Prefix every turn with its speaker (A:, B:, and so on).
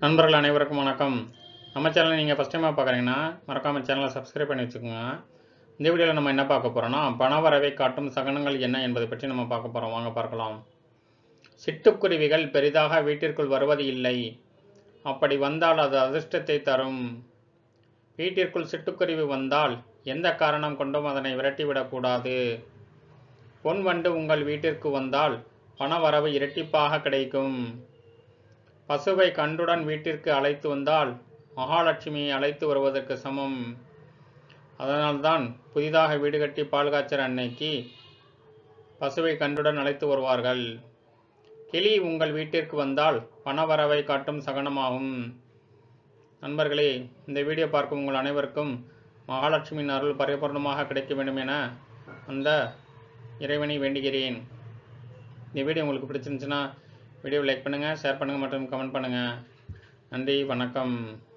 A: நண்பர்கள் அனைவருக்கும் வணக்கம் நம்ம சேனலை நீங்கள் ஃபஸ்ட் டைமாக பார்க்குறீங்கன்னா மறக்காமல் சேனலை சப்ஸ்கிரைப் பண்ணி வச்சுக்கோங்க இந்த வீடியோவில் நம்ம என்ன பார்க்க போகிறோம்னா பணவரவை காட்டும் சகனங்கள் என்ன என்பதை பற்றி நம்ம பார்க்க போகிறோம் வாங்க பார்க்கலாம் சிட்டுக்குருவிகள் பெரிதாக வீட்டிற்குள் வருவது இல்லை அப்படி வந்தால் அது அதிர்ஷ்டத்தை தரும் வீட்டிற்குள் சிட்டுக்குருவி வந்தால் எந்த காரணம் கொண்டும் அதனை விரட்டிவிடக்கூடாது பொன் வண்டு உங்கள் வீட்டிற்கு வந்தால் பணவரவு இரட்டிப்பாக கிடைக்கும் பசுவை கன்றுடன் வீட்டிற்கு அழைத்து வந்தால் மகாலட்சுமியை அழைத்து வருவதற்கு சமம் அதனால்தான் புதிதாக வீடு கட்டி பால் காய்ச்சற அன்னைக்கு பசுவை கன்றுடன் அழைத்து வருவார்கள் கிளி உங்கள் வீட்டிற்கு வந்தால் பணவரவை காட்டும் சகனமாகும் நண்பர்களே இந்த வீடியோ பார்க்கும் உங்கள் அனைவருக்கும் மகாலட்சுமியின் அருள் பரிபூர்ணமாக கிடைக்க வேண்டும் என அந்த இறைவனை வேண்டுகிறேன் இந்த வீடியோ உங்களுக்கு பிடிச்சிருந்துச்சுன்னா வீடியோவை லைக் பண்ணுங்கள் ஷேர் பண்ணுங்கள் மற்றும் கமெண்ட் பண்ணுங்கள் நன்றி வணக்கம்